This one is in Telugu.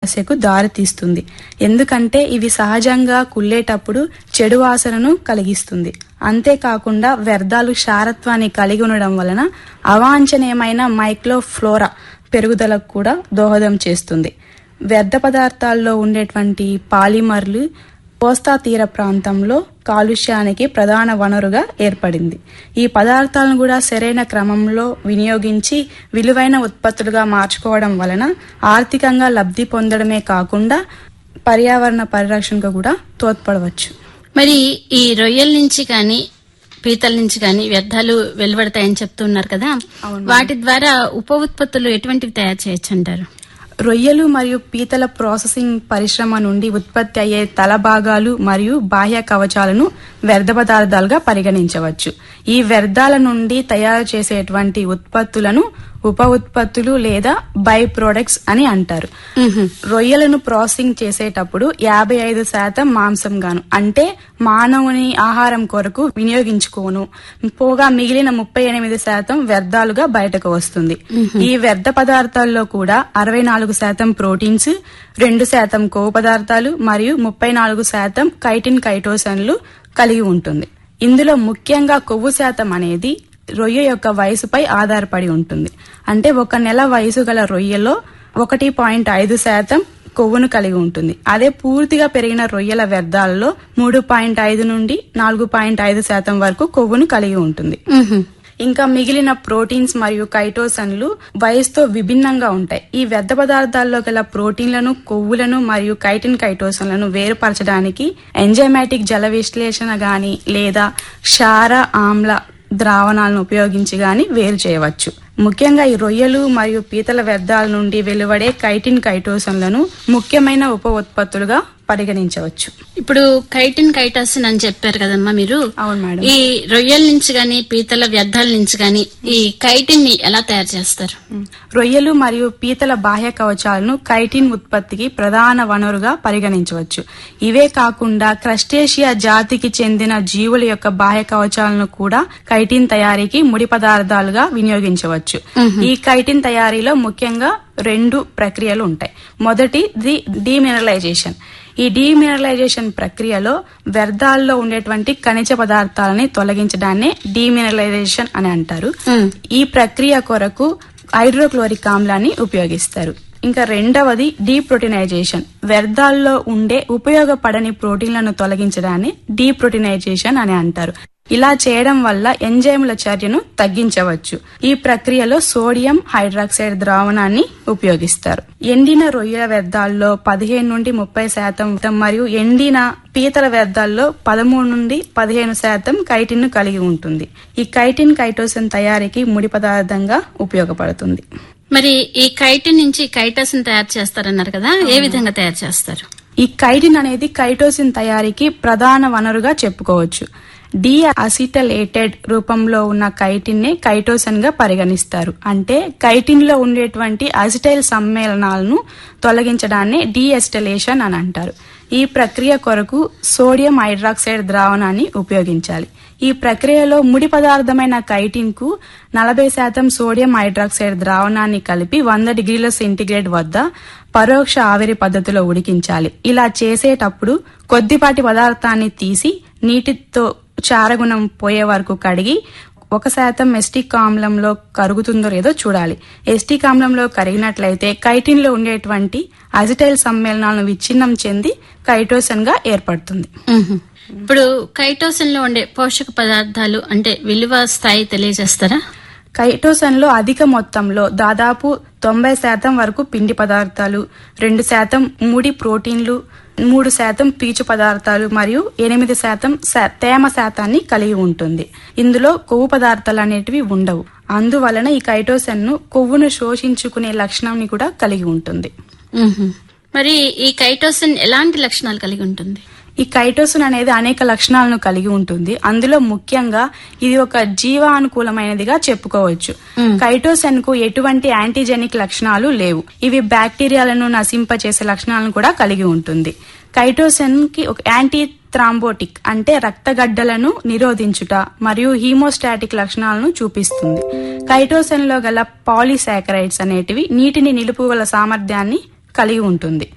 సమస్యకు దారితీస్తుంది ఎందుకంటే ఇవి సహజంగా కుళ్ళేటప్పుడు చెడు వాసనను కలిగిస్తుంది అంతేకాకుండా వ్యర్థాలు క్షారత్వాన్ని కలిగి ఉండడం వలన అవాంఛనీయమైన మైక్రోఫ్లోరా పెరుగుదలకు కూడా దోహదం చేస్తుంది వ్యర్థ పదార్థాల్లో ఉండేటువంటి పాలిమర్లు కోస్తా తీర ప్రాంతంలో కాలుష్యానికి ప్రధాన వనరుగా ఏర్పడింది ఈ పదార్థాలను కూడా సరైన క్రమంలో వినియోగించి విలువైన ఉత్పత్తులుగా మార్చుకోవడం వలన ఆర్థికంగా లబ్ధి పొందడమే కాకుండా పర్యావరణ పరిరక్షణకు కూడా తోడ్పడవచ్చు మరి ఈ రొయ్యల నుంచి కానీ పీతల నుంచి కానీ వ్యర్థాలు వెలువడతాయని చెప్తున్నారు కదా వాటి ద్వారా ఉప ఉత్పత్తులు ఎటువంటివి తయారు చేయొచ్చు అంటారు రొయ్యలు మరియు పీతల ప్రాసెసింగ్ పరిశ్రమ నుండి ఉత్పత్తి అయ్యే తల భాగాలు మరియు బాహ్య కవచాలను వ్యర్థ పదార్థాలుగా పరిగణించవచ్చు ఈ వ్యర్థాల నుండి తయారు చేసేటువంటి ఉత్పత్తులను ఉప ఉత్పత్తులు లేదా బై ప్రొడక్ట్స్ అని అంటారు రొయ్యలను ప్రాసెసింగ్ చేసేటప్పుడు యాభై ఐదు శాతం మాంసం గాను అంటే మానవుని ఆహారం కొరకు వినియోగించుకోను పోగా మిగిలిన ముప్పై ఎనిమిది శాతం వ్యర్థాలుగా బయటకు వస్తుంది ఈ వ్యర్థ పదార్థాల్లో కూడా అరవై నాలుగు శాతం ప్రోటీన్స్ రెండు శాతం కొవ్వు పదార్థాలు మరియు ముప్పై నాలుగు శాతం కైటిన్ కైటోసన్లు కలిగి ఉంటుంది ఇందులో ముఖ్యంగా కొవ్వు శాతం అనేది రొయ్య యొక్క వయసుపై ఆధారపడి ఉంటుంది అంటే ఒక నెల వయసు గల రొయ్యలో ఒకటి పాయింట్ ఐదు శాతం కొవ్వును కలిగి ఉంటుంది అదే పూర్తిగా పెరిగిన రొయ్యల వ్యర్థాలలో మూడు పాయింట్ ఐదు నుండి నాలుగు పాయింట్ ఐదు శాతం వరకు కొవ్వును కలిగి ఉంటుంది ఇంకా మిగిలిన ప్రోటీన్స్ మరియు కైటోసన్లు వయసుతో విభిన్నంగా ఉంటాయి ఈ వ్యర్థ పదార్థాల్లో గల ప్రోటీన్లను కొవ్వులను మరియు కైటిన్ కైటోసన్లను వేరుపరచడానికి ఎంజైమాటిక్ జల విశ్లేషణ గాని లేదా క్షార ఆమ్ల ద్రావణాలను ఉపయోగించి గాని వేరు చేయవచ్చు ముఖ్యంగా ఈ రొయ్యలు మరియు పీతల వ్యర్థాల నుండి వెలువడే కైటిన్ కైటోసన్లను ముఖ్యమైన ఉప ఉత్పత్తులుగా పరిగణించవచ్చు ఇప్పుడు కైటిన్ కైటాసిన్ అని చెప్పారు కదమ్మా మీరు అవును మేడం ఈ రొయ్యల నుంచి గాని పీతల వ్యర్థాల నుంచి గాని ఈ కైటిన్ ని ఎలా తయారు చేస్తారు రొయ్యలు మరియు పీతల బాహ్య కవచాలను కైటిన్ ఉత్పత్తికి ప్రధాన వనరుగా పరిగణించవచ్చు ఇవే కాకుండా క్రస్టేషియా జాతికి చెందిన జీవుల యొక్క బాహ్య కవచాలను కూడా కైటిన్ తయారీకి ముడి పదార్థాలుగా వినియోగించవచ్చు ఈ కైటిన్ తయారీలో ముఖ్యంగా రెండు ప్రక్రియలు ఉంటాయి మొదటి ది డీమినరలైజేషన్ ఈ డీమినరలైజేషన్ ప్రక్రియలో వ్యర్థాల్లో ఉండేటువంటి ఖనిజ పదార్థాలని తొలగించడాన్ని డీమినరలైజేషన్ అని అంటారు ఈ ప్రక్రియ కొరకు హైడ్రోక్లోరిక్ ఆమ్లాన్ని ఉపయోగిస్తారు ఇంకా రెండవది డీప్రోటీనైజేషన్ వ్యర్థాల్లో ఉండే ఉపయోగపడని ప్రోటీన్లను తొలగించడాన్ని డీప్రోటీనైజేషన్ అని అంటారు ఇలా చేయడం వల్ల ఎంజైముల చర్యను తగ్గించవచ్చు ఈ ప్రక్రియలో సోడియం హైడ్రాక్సైడ్ ద్రావణాన్ని ఉపయోగిస్తారు ఎండిన రొయ్యల వ్యర్థాల్లో పదిహేను నుండి ముప్పై శాతం మరియు ఎండిన పీతల వ్యర్థాల్లో పదమూడు నుండి పదిహేను శాతం కైటిన్ ను కలిగి ఉంటుంది ఈ కైటిన్ కైటోసిన్ తయారీకి ముడి పదార్థంగా ఉపయోగపడుతుంది మరి ఈ కైటిన్ నుంచి కైటాసిన్ తయారు చేస్తారన్నారు కదా ఏ విధంగా తయారు చేస్తారు ఈ కైటిన్ అనేది కైటోసిన్ తయారీకి ప్రధాన వనరుగా చెప్పుకోవచ్చు డి అసిటలేటెడ్ రూపంలో ఉన్న కైటిన్ నే కైటోసన్ గా పరిగణిస్తారు అంటే కైటిన్ లో ఉండేటువంటి అసిటైల్ సమ్మేళనాలను తొలగించడాన్ని డీఎస్టలేషన్ అని అంటారు ఈ ప్రక్రియ కొరకు సోడియం హైడ్రాక్సైడ్ ద్రావణాన్ని ఉపయోగించాలి ఈ ప్రక్రియలో ముడి పదార్థమైన కైటిన్ కు నలభై శాతం సోడియం హైడ్రాక్సైడ్ ద్రావణాన్ని కలిపి వంద డిగ్రీల సెంటీగ్రేడ్ వద్ద పరోక్ష ఆవిరి పద్ధతిలో ఉడికించాలి ఇలా చేసేటప్పుడు కొద్దిపాటి పదార్థాన్ని తీసి నీటితో చారగుణం పోయే వరకు కడిగి ఒక శాతం ఎస్టిక్ ఆమ్లంలో కరుగుతుందో లేదో చూడాలి ఎస్టిక్ ఆమ్లంలో కరిగినట్లయితే కైటిన్ లో ఉండేటువంటి అజిటైల్ సమ్మేళనాలను విచ్ఛిన్నం చెంది కైటోసన్ గా ఏర్పడుతుంది మ్మ్. ఇప్పుడు కైటోసిన్ లో ఉండే పోషక పదార్థాలు అంటే విలువ స్థాయి తెలియజేస్తారా కైటోసన్ లో అధిక మొత్తంలో దాదాపు తొంభై శాతం వరకు పిండి పదార్థాలు రెండు శాతం ముడి ప్రోటీన్లు మూడు శాతం పీచు పదార్థాలు మరియు ఎనిమిది శాతం శా- తేమ శాతాన్ని కలిగి ఉంటుంది ఇందులో కొవ్వు పదార్థాలు అనేటివి ఉండవు అందువలన ఈ కైటోసన్ ను కొవ్వును శోషించుకునే లక్షణాన్ని కూడా కలిగి ఉంటుంది మ్మ్. మరి ఈ కైటోసిన్ ఎలాంటి లక్షణాలు కలిగి ఉంటుంది ఈ కైటోసిన్ అనేది అనేక లక్షణాలను కలిగి ఉంటుంది అందులో ముఖ్యంగా ఇది ఒక జీవానుకూలమైనదిగా చెప్పుకోవచ్చు కైటోసన్ కు ఎటువంటి యాంటీజెనిక్ లక్షణాలు లేవు ఇవి బ్యాక్టీరియాలను నశింపచేసే లక్షణాలను కూడా కలిగి ఉంటుంది కైటోసన్ కి ఒక యాంటీ థ్రాంబోటిక్ అంటే రక్తగడ్డలను నిరోధించుట మరియు హీమోస్టాటిక్ లక్షణాలను చూపిస్తుంది కైటోసన్ లో గల పాలిసాకరైడ్స్ అనేటివి నీటిని నిలుపుగల సామర్థ్యాన్ని కలిగి ఉంటుంది